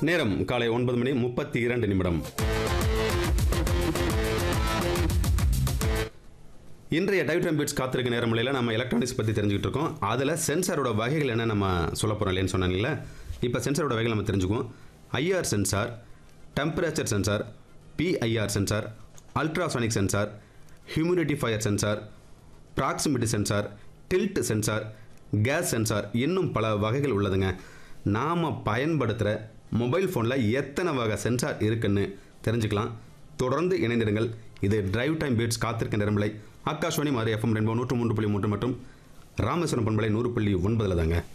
நேரம் காலை ஒன்பது மணி முப்பத்தி இரண்டு நிமிடம் இன்றைய டைவ் டைம் பீட்ஸ் காத்திருக்க நேரம் முறையில் நம்ம எலக்ட்ரானிக்ஸ் பற்றி தெரிஞ்சுக்கிட்டு இருக்கோம் அதில் சென்சாரோட வகைகள் என்ன நம்ம சொல்ல போகிறோம் இல்லைன்னு சொன்னாங்கல்ல இப்போ சென்சாரோட வகைகள் நம்ம தெரிஞ்சுக்குவோம் IR sensor temperature sensor PIR sensor ultrasonic sensor humidifier sensor proximity sensor tilt sensor gas sensor இன்னும் பல வகைகள் உள்ளதுங்க நாம் பயன்படுத்துகிற மொபைல் ஃபோனில் எத்தனை வகை சென்சார் இருக்குன்னு தெரிஞ்சுக்கலாம் தொடர்ந்து இணைந்திருங்கள் இது டிரைவ் டைம் பீட்ஸ் காத்திருக்க நிறமலை ஆகாஷ்வாணி மாதிரி எஃப்எம் ரெண்டு நூற்று மூன்று புள்ளி மூன்று மற்றும் ராமேஸ்வரம் பண்பலை நூறு புள்ளி ஒன்பதில் தாங்க